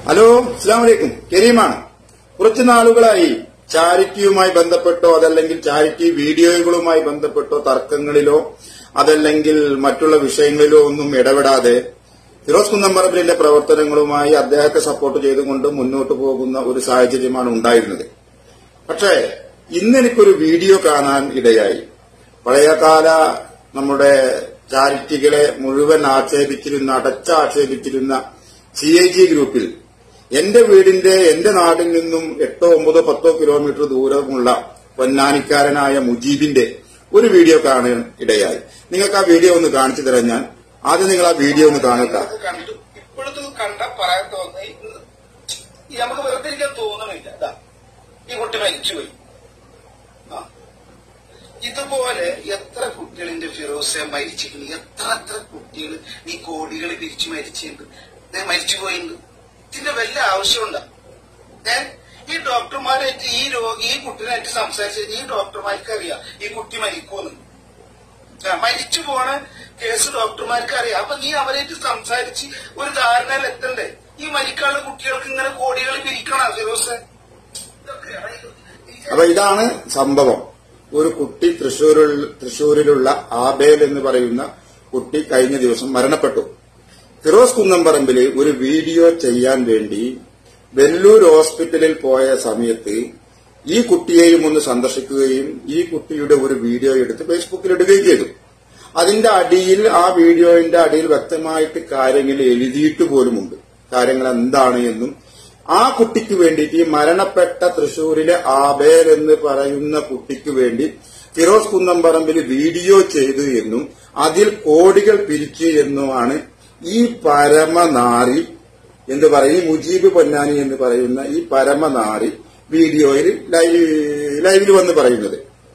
Hello അസ്സാം വലൈക്കും കരീമാണ് കുറച്ചു നാളുകളായി ചാരിറ്റിയുമായി ബന്ധപ്പെട്ടോ അതല്ലെങ്കിൽ ചാരിറ്റി വീഡിയോകളുമായി ബന്ധപ്പെട്ടോ തർക്കങ്ങളിലോ അതല്ലെങ്കിൽ മറ്റുള്ള വിഷയങ്ങളിലോ ഒന്നും ഇടപെടാതെ ഫിറോസ് കുന്നമ്പറമ്പിലിന്റെ പ്രവർത്തനങ്ങളുമായി അദ്ദേഹത്തെ സപ്പോർട്ട് ചെയ്തുകൊണ്ട് മുന്നോട്ട് പോകുന്ന ഒരു സാഹചര്യമാണ് ഉണ്ടായിരുന്നത് പക്ഷേ ഇന്ന് എനിക്കൊരു വീഡിയോ കാണാൻ ഇടയായി പഴയകാല നമ്മുടെ ചാരിറ്റികളെ മുഴുവൻ ആക്ഷേപിച്ചിരുന്ന അടച്ചാക്ഷേപിച്ചിരുന്ന സി ഐ ജി ഗ്രൂപ്പിൽ എന്റെ വീടിന്റെ എന്റെ നാട്ടിൽ നിന്നും എട്ടോ ഒമ്പതോ പത്തോ കിലോമീറ്റർ ദൂരമുള്ള പൊന്നാനിക്കാരനായ മുജീബിന്റെ ഒരു വീഡിയോ കാണാൻ ഇടയായി നിങ്ങൾക്ക് ആ വീഡിയോ ഒന്ന് കാണിച്ചു തരാൻ ഞാൻ ആദ്യം നിങ്ങൾ ആ വീഡിയോ ഒന്ന് കാണുക ഇത് കണ്ടു ഇപ്പോഴത്തെ കണ്ട പറയാൻ തോന്നി ഈ നമുക്ക് വെറുതെ ഇരിക്കാൻ തോന്നണില്ല ഇതാ ഈ കുട്ടി മരിച്ചുപോയി ആ. ഇതുപോലെ എത്ര കുട്ടികളിന്റെ ഫിറോസെ മരിച്ചിട്ടുണ്ട് എത്ര എത്ര കുട്ടികൾ ഈ കോടികൾ പിരിച്ചു മരിച്ചിട്ടുണ്ട് ദേ മരിച്ചുപോയിട്ടുണ്ട് ഇതിന്റെ വല്ല ആവശ്യമുണ്ടോ ഏ ഈ ഡോക്ടർമാരായിട്ട് ഈ രോഗി ഈ കുട്ടീനായിട്ട് സംസാരിച്ചത് ഈ ഡോക്ടർമാർക്ക് അറിയാം ഈ കുട്ടി മരിക്കൂന്ന് ആ, മരിച്ചു പോണ കേസ് ഡോക്ടർമാർക്ക് അറിയാം അപ്പൊ നീ അവരായിട്ട് സംസാരിച്ച് ഒരു ധാരണയിൽ എത്തണ്ടേ ഈ മരിക്കാനുള്ള കുട്ടികൾക്ക് ഇങ്ങനെ കോടികൾ പിരിക്കണ ഫിറോസ് ഇതൊക്കെയാണ് ഇത്. അപ്പൊ ഇതാണ് സംഭവം ഒരു കുട്ടി തൃശൂരിൽ തൃശൂരിലുള്ള ആബേൽ എന്ന് പറയുന്ന കുട്ടി കഴിഞ്ഞ ദിവസം മരണപ്പെട്ടു ഫിറോസ് കുന്നംപറമ്പില് ഒരു വീഡിയോ ചെയ്യാൻ വേണ്ടി വെല്ലൂർ ഹോസ്പിറ്റലിൽ പോയ സമയത്ത് ഈ കുട്ടിയെയും ഒന്ന് സന്ദർശിക്കുകയും ഈ കുട്ടിയുടെ ഒരു വീഡിയോ എടുത്ത് ഫേസ്ബുക്കിൽ ഇടുകയും ചെയ്തു അതിന്റെ അടിയിൽ ആ വീഡിയോയുടെ അടിയിൽ വ്യക്തമായിട്ട് കാര്യങ്ങൾ എഴുതിയിട്ട് പോലുമുണ്ട് കാര്യങ്ങൾ എന്താണ് എന്നും ആ കുട്ടിക്ക് വേണ്ടിയിട്ട് ഈ മരണപ്പെട്ട തൃശൂരിലെ ആബേൽ എന്ന് പറയുന്ന കുട്ടിക്ക് വേണ്ടി ഫിറോസ് കുന്നംപറമ്പിൽ വീഡിയോ ചെയ്തു എന്നും അതിൽ കോടികൾ പിരിച്ചു എന്നുമാണ് ഈ പരമനാറി എന്ന് പറയും ഈ മുജീബ് പൊന്നാനി എന്ന് പറയുന്ന ഈ പരമനാറി വീഡിയോയിൽ ലൈവ് ലൈവിൽ വന്ന് പറയുന്നത്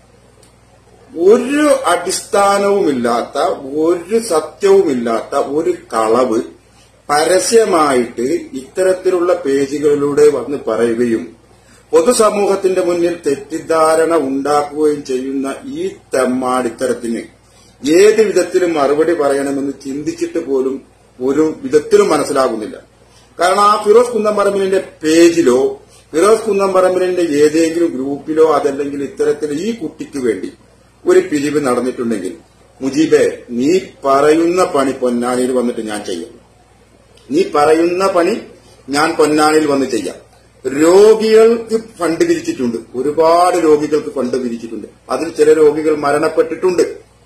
ഒരു അടിസ്ഥാനവുമില്ലാത്ത ഒരു സത്യവുമില്ലാത്ത ഒരു കളവ് പരസ്യമായിട്ട് ഇത്തരത്തിലുള്ള പേജുകളിലൂടെ വന്ന് പറയുകയും പൊതുസമൂഹത്തിന്റെ മുന്നിൽ തെറ്റിദ്ധാരണ ഉണ്ടാക്കുകയും ചെയ്യുന്ന ഈ തെമ്മാടിത്തരത്തിന് ഏത് വിധത്തിലും മറുപടി പറയണമെന്ന് ചിന്തിച്ചിട്ട് പോലും ഒരു വിധത്തിലും മനസ്സിലാകുന്നില്ല കാരണം ആ ഫിറോസ് കുന്നംപറമ്പിലിന്റെ പേജിലോ ഫിറോസ് കുന്നംപറമ്പിലിന്റെ ഏതെങ്കിലും ഗ്രൂപ്പിലോ അതല്ലെങ്കിൽ ഇത്തരത്തിൽ ഈ കുട്ടിക്ക് വേണ്ടി ഒരു പിരിവ് നടന്നിട്ടുണ്ടെങ്കിൽ മുജീബെ നീ പറയുന്ന പണി പൊന്നാനിയിൽ വന്നിട്ട് ഞാൻ ചെയ്യും നീ പറയുന്ന പണി ഞാൻ പൊന്നാനിയിൽ വന്ന് ചെയ്യാം രോഗികൾക്ക് ഫണ്ട് പിരിച്ചിട്ടുണ്ട് ഒരുപാട് രോഗികൾക്ക് ഫണ്ട് പിരിച്ചിട്ടുണ്ട് അതിൽ ചില രോഗികൾ മരണപ്പെട്ടിട്ടുണ്ട്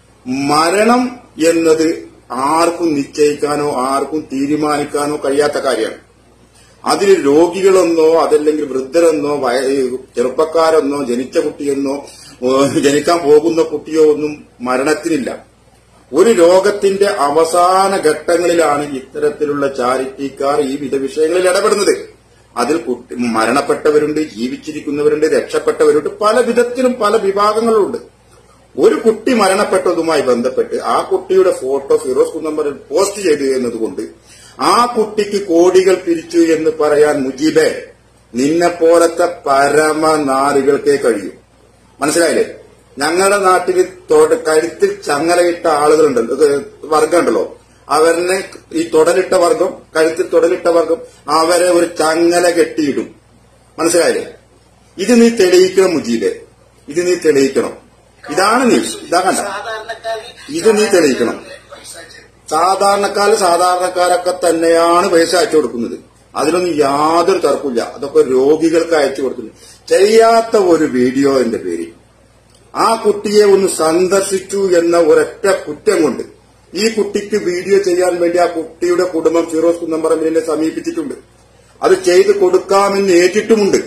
മരണം എന്നത് ആർക്കും നിശ്ചയിക്കാനോ ആർക്കും തീരുമാനിക്കാനോ കഴിയാത്ത കാര്യമാണ് അതിൽ രോഗികളെന്നോ അതല്ലെങ്കിൽ വൃദ്ധരെന്നോ വയ- ചെറുപ്പക്കാരെന്നോ ജനിച്ച കുട്ടിയെന്നോ ഓ, ജനിക്കാൻ പോകുന്ന കുട്ടിയോ ഒന്നും മരണത്തിനില്ല ഒരു രോഗത്തിന്റെ അവസാന ഘട്ടങ്ങളിലാണ് ഇത്തരത്തിലുള്ള ചാരിറ്റിക്കാർ ഈ വിധ വിഷയങ്ങളിൽ ഇടപെടുന്നത് അതിൽ കുട്ടി മരണപ്പെട്ടവരുണ്ട് ജീവിച്ചിരിക്കുന്നവരുണ്ട് രക്ഷപ്പെട്ടവരുണ്ട് പല വിധത്തിലും പല വിഭാഗങ്ങളുണ്ട് ഒരു കുട്ടി മരണപ്പെട്ടതുമായി ബന്ധപ്പെട്ട് ആ കുട്ടിയുടെ ഫോട്ടോ ഫിറോസ് കുന്നമ്പറിൽ പോസ്റ്റ് ചെയ്തു എന്നതുകൊണ്ട് ആ കുട്ടിക്ക് കോടികൾ പിരിച്ചു എന്ന് പറയാൻ മുജീബെ നിന്നെ പോലത്തെ പരമനാറികൾക്കേ കഴിയൂ മനസ്സിലായില്ലേ ഞങ്ങളുടെ നാട്ടിൽ തൊട- കഴുത്തിൽ ചങ്ങലയിട്ട ആളുകളുണ്ടല്ലോ ഇത് വർഗമുണ്ടല്ലോ അവരിനെ ഈ തുടലിട്ട വർഗം കഴുത്തിൽ തുടലിട്ട വർഗം അവരെ ഒരു ചങ്ങല കെട്ടിയിടും മനസ്സിലായില്ലേ ഇത് നീ തെളിയിക്കണം മുജീബെ ഇത് നീ തെളിയിക്കണം ഇതാണ് നീ ഇതാ കണ്ട സാധാരണക്കാരിൽ ഇത് നീ തെളിയിക്കണം. പൈസ അയച്ചു. സാധാരണക്കാർ സാധാരണക്കാരൊക്കെ തന്നെയാണ് പൈസ അയച്ചു കൊടുക്കുന്നത് അതിലൊന്നും യാതൊരു തർക്കമില്ല അതൊക്കെ രോഗികൾക്ക് അയച്ചു കൊടുക്കുന്നു ചെയ്യാത്ത ഒരു വീഡിയോ എന്റെ പേര് ആ കുട്ടിയെ ഒന്ന് സന്ദർശിച്ചു എന്ന ഒരൊറ്റ കുറ്റം കൊണ്ട് ഈ കുട്ടിക്ക് വീഡിയോ ചെയ്യാൻ വേണ്ടി ആ കുട്ടിയുടെ കുടുംബം ഫിറോസ് കുന്നമ്പറമ്പിലിനെ സമീപിച്ചിട്ടുണ്ട് അത് ചെയ്തു കൊടുക്കാമെന്ന് ഏറ്റിട്ടുമുണ്ട്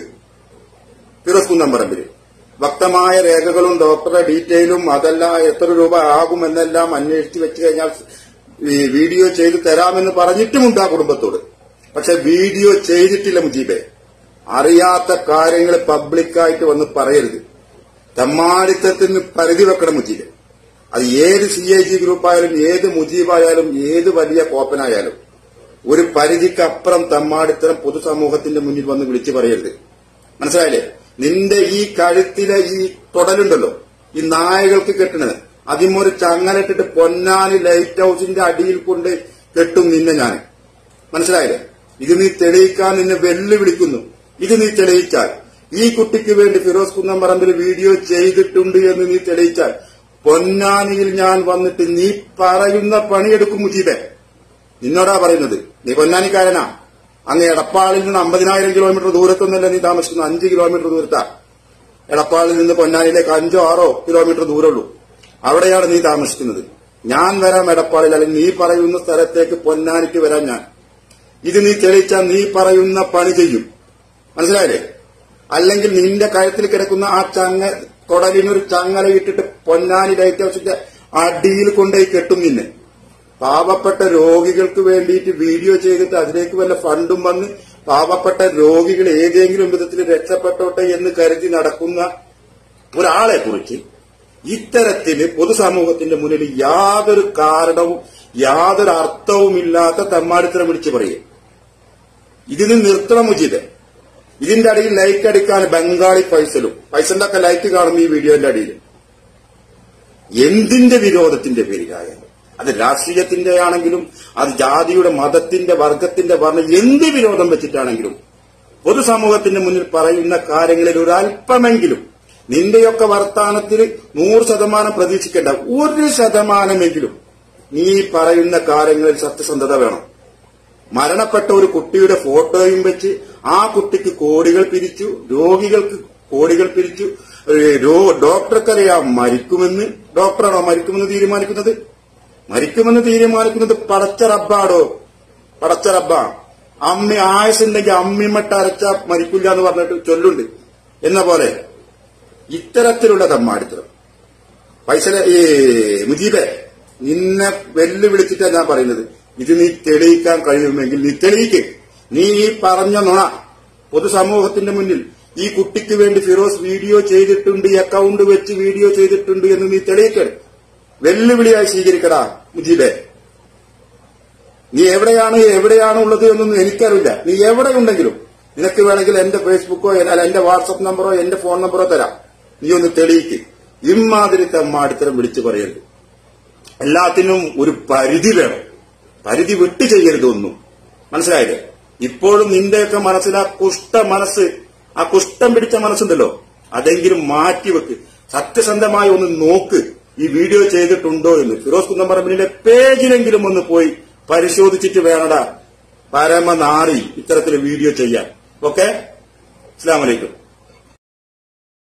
ഫിറോസ് കുന്നമ്പറമ്പില് വ്യക്തമായ രേഖകളും ഡോക്ടറുടെ ഡീറ്റെയിലും അതെല്ലാം എത്ര രൂപ ആകുമെന്നെല്ലാം അന്വേഷിച്ച് വെച്ച് കഴിഞ്ഞാൽ ഈ വീഡിയോ ചെയ്തു തരാമെന്ന് പറഞ്ഞിട്ടുമുണ്ട് ആ കുടുംബത്തോട് പക്ഷെ വീഡിയോ ചെയ്തിട്ടില്ല മുജീബെ അറിയാത്ത കാര്യങ്ങൾ പബ്ലിക്കായിട്ട് വന്ന് പറയരുത് തെമ്മാടിത്തത്തിന് പരിധി വെക്കണം മുജീബ് അത് ഏത് സി ഐ ജി ഗ്രൂപ്പായാലും ഏത് മുജീബായാലും ഏത് വലിയ കോപ്പനായാലും ഒരു പരിധിക്കപ്പുറം തെമ്മാടിത്തരം പൊതുസമൂഹത്തിന്റെ മുന്നിൽ വന്ന് വിളിച്ചു പറയരുത് മനസ്സിലായില്ലേ നിന്റെ ഈ കഴുത്തിലെ ഈ തൊടലുണ്ടല്ലോ ഈ നായകൾക്ക് കെട്ടണത് അതിമൊരു ചങ്ങലിട്ടിട്ട് പൊന്നാനി ലൈറ്റ് ഹൌസിന്റെ അടിയിൽ കൊണ്ട് കെട്ടും നിന്നെ ഞാൻ മനസ്സിലായില്ലേ ഇത് നീ തെളിയിക്കാൻ നിന്നെ വെല്ലുവിളിക്കുന്നു ഇത് നീ തെളിയിച്ചാൽ ഈ കുട്ടിക്ക് വേണ്ടി ഫിറോസ് കുന്നംപറമ്പിൽ വീഡിയോ ചെയ്തിട്ടുണ്ട് എന്ന് നീ തെളിയിച്ചാൽ പൊന്നാനിയിൽ ഞാൻ വന്നിട്ട് നീ പറയുന്ന പണിയെടുക്കും മുജീബെ നിന്നോടാ പറയുന്നത് നീ പൊന്നാനിക്കാരനാ അങ്ങ് എടപ്പാളിൽ നിന്ന് അമ്പതിനായിരം കിലോമീറ്റർ ദൂരത്തൊന്നല്ല നീ താമസിക്കുന്നത് അഞ്ച് കിലോമീറ്റർ ദൂരത്താ എടപ്പാളിൽ നിന്ന് പൊന്നാനിയിലേക്ക് അഞ്ചോ ആറോ കിലോമീറ്റർ ദൂരമുള്ളൂ അവിടെയാണ് നീ താമസിക്കുന്നത് ഞാൻ വരാം എടപ്പാളിൽ അല്ലെങ്കിൽ നീ പറയുന്ന സ്ഥലത്തേക്ക് പൊന്നാനിക്ക് വരാം ഞാൻ ഇത് നീ തെളിയിച്ചാൽ നീ പറയുന്ന പണി ചെയ്യും മനസ്സിലായില്ലേ അല്ലെങ്കിൽ നിന്റെ കഴുത്തിൽ കിടക്കുന്ന ആ ചങ്ങ കൊടലിനൊരു ചങ്ങല ഇട്ടിട്ട് പൊന്നാനി ലൈറ്റ് ഹൗസിന്റെ അടിയിൽ കൊണ്ടുപോയി കെട്ടും നിന്നെ പാവപ്പെട്ട രോഗികൾക്ക് വേണ്ടിയിട്ട് വീഡിയോ ചെയ്തിട്ട് അതിലേക്ക് വല്ല ഫണ്ടും വന്ന് പാവപ്പെട്ട രോഗികൾ ഏതെങ്കിലും വിധത്തിൽ രക്ഷപ്പെട്ടോട്ടെ എന്ന് കരുതി നടക്കുന്ന ഒരാളെ കുറിച്ച് ഇത്തരത്തില് പൊതുസമൂഹത്തിന്റെ മുന്നിൽ യാതൊരു കാരണവും യാതൊരു അർത്ഥവുമില്ലാത്ത തെമ്മാടിത്തരം വിളിച്ചു പറയും ഇതിന് നിർത്തണം ഉചിത് ഇതിന്റെ അടിയിൽ ലൈക്ക് അടിക്കാൻ ബംഗാളി ഫൈസലും ഫൈസലിന്റെ ഒക്കെ ലൈക്ക് കാണും ഈ വീഡിയോന്റെ അടിയിൽ എന്തിന്റെ വിരോധത്തിന്റെ പേരിലായാലും അത് രാഷ്ട്രീയത്തിന്റെ ആണെങ്കിലും അത് ജാതിയുടെ മതത്തിന്റെ വർഗത്തിന്റെ വർണ്ണ എന്ത് വിരോധം വെച്ചിട്ടാണെങ്കിലും പൊതുസമൂഹത്തിന്റെ മുന്നിൽ പറയുന്ന കാര്യങ്ങളിൽ ഒരല്പമെങ്കിലും നിന്റെയൊക്കെ വർത്താനത്തിൽ നൂറ് ശതമാനം പ്രതീക്ഷിക്കേണ്ട ഒരു ശതമാനമെങ്കിലും നീ പറയുന്ന കാര്യങ്ങളിൽ സത്യസന്ധത വേണം മരണപ്പെട്ട ഒരു കുട്ടിയുടെ ഫോട്ടോയും വെച്ച് ആ കുട്ടിക്ക് കോടികൾ പിരിച്ചു രോഗികൾക്ക് കോടികൾ പിരിച്ചു ഏ, രോ- ഡോക്ടർക്കറിയാം മരിക്കുമെന്ന് ഡോക്ടറാണോ മരിക്കുമെന്ന് തീരുമാനിക്കുന്നത് മരിക്കുമെന്ന് തീരുമാനിക്കുന്നത് പടച്ച റബ്ബാടോ പടച്ച റബ്ബ അമ്മ ആയുസുണ്ടെങ്കിൽ അമ്മിമട്ട അരച്ച മരിക്കില്ല എന്ന് പറഞ്ഞിട്ട് ചൊല്ലുണ്ട് എന്ന പോലെ ഇത്തരത്തിലുള്ള തമ്മാടിത്തരം പൈസ ഈ മുജീബെ നിന്നെ വെല്ലുവിളിച്ചിട്ടാ ഞാൻ പറയുന്നത് ഇത് നീ തെളിയിക്കാൻ കഴിയുമെങ്കിൽ നീ തെളിയിക്ക് നീ ഈ പറഞ്ഞ നുണ പൊതുസമൂഹത്തിന്റെ മുന്നിൽ ഈ കുട്ടിക്ക് വേണ്ടി ഫിറോസ് വീഡിയോ ചെയ്തിട്ടുണ്ട് ഈ അക്കൗണ്ട് വെച്ച് വീഡിയോ ചെയ്തിട്ടുണ്ട് എന്ന് നീ തെളിയിക്കണം വെല്ലുവിളിയായി സ്വീകരിക്കടാ മുജീബെ നീ എവിടെയാണ് എവിടെയാണ് ഉള്ളത് എന്നൊന്നും എനിക്കറിയില്ല നീ എവിടെയുണ്ടെങ്കിലും നിനക്ക് വേണമെങ്കിൽ എന്റെ ഫേസ്ബുക്കോ അല്ല എന്റെ വാട്സപ്പ് നമ്പറോ എന്റെ ഫോൺ നമ്പറോ തരാം നീ ഒന്ന് തെളിയിക്ക് ഇമാതിരി തെമ്മാടിത്തരം വിളിച്ചു പറയരുത് എല്ലാത്തിനും ഒരു പരിധി വേണം പരിധി വിട്ടു ചെയ്യരുത് ഒന്നും മനസ്സിലായില്ലേ ഇപ്പോഴും നിന്റെയൊക്കെ മനസ്സിൽ ആ കുഷ്ട മനസ്സ് ആ കുഷ്ടം പിടിച്ച മനസ്സുണ്ടല്ലോ അതെങ്കിലും മാറ്റിവെക്ക് സത്യസന്ധമായി ഒന്ന് നോക്ക് ഈ വീഡിയോ ചെയ്തിട്ടുണ്ടോ എന്ന് ഫിറോസ് കുന്നമ്പറമ്പിന്റെ പേജിലെങ്കിലും ഒന്ന് പോയി പരിശോധിച്ചിട്ട് വേണടാ പരമനാറി ഇത്തരത്തിൽ വീഡിയോ ചെയ്യാൻ ഓക്കെ അസ്സാം വലൈക്കും